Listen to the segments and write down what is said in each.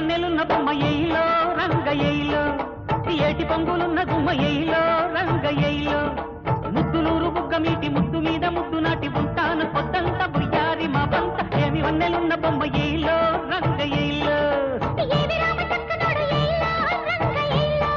వన్నెలున్న బొమ్మ ఎయిలో రంగయ్యలో ఏటి పొంగులున్న గుమ్మ ఎయిలో రంగయ్యలో ముద్దులూరు బుగ్గ మీటి ముద్దు మీద ముద్దు నాటి ఉంటాను పొద్దంత బుయ్యారి మా పంత ఏమి వన్నెలున్న బొమ్మ ఎయిలో రంగయ్యలో ఏమి రామ చక్కనోడు ఎయిలో రంగ ఎయిలో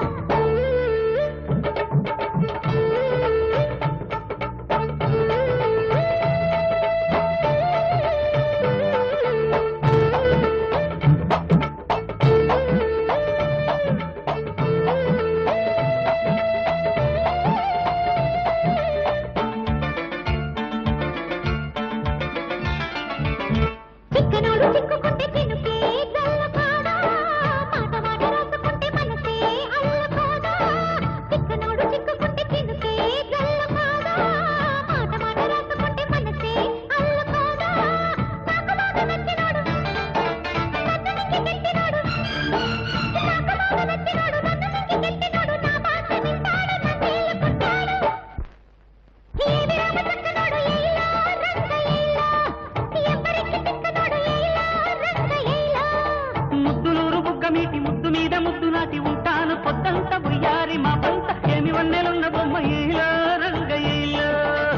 చిక్కనోడు చిక్కుకుంటే చినుకే జల్లకాడా మాట మాట రాసుకుంటే మనసే అల్లకాడా చిక్కనోడు చిక్కుకుంటే చినుకే జల్లకాడా మాట మాట రాసుకుంటే మనసే అల్లకాడా నాకు బాగా నచ్చినాడు నన్ను మించి గెట్టినాడు నాకు బాగా నచ్చినాడు నన్ను మించి గెట్టినాడు నా బాట వింటాడు నన్నేలుకుంటాడు ఏమి రామ చక్కనోడు ఎయిలా రంగ ఎయిలా ఎవరికి చిక్కనోడు ఎయిలా రంగ ఎయిలా ముద్దులూరు బుగ్గ మీటి ముద్దు మీద ముద్దు నాటి ఉంటాను పొద్దంత బుయ్యారి మా పంత ఏమి వన్నెలున్న బొమ్మ ఎయిలో రంగయ్యలో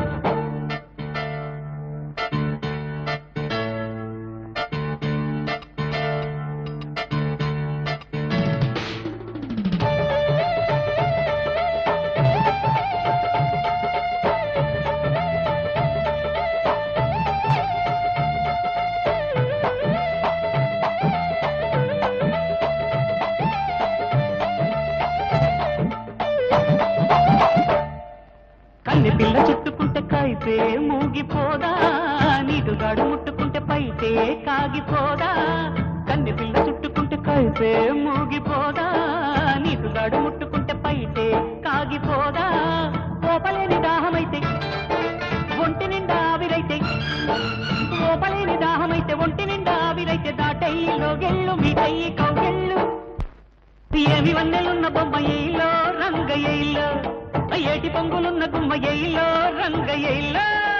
కన్నె పిల్ల చుట్టుకుంటే కైతే మూగిపోదా నీటుగాడు ముట్టుకుంటే పైతే కాగిపోదా కన్నె పిల్ల చుట్టుకుంటే కైతే మూగిపోదా నీటుగాడు ముట్టుకుంటే పైతే కాగిపోదా ఓపలేని దాహమైతే ఒంటి నిండా ఆవిరైతే ఓపలేని దాహమైతే ఒంటి నిండా ఆవిరైతే దాటయ్యిలో గెళ్ళు మీటయ్యి కౌగెళ్ళు ఏమి వన్నెలున్న బొమ్మ ఎయిలో రంగయ్యలో ఏటి పొంగులున్న గుమ్మ ఎయిలో రంగయ్యలో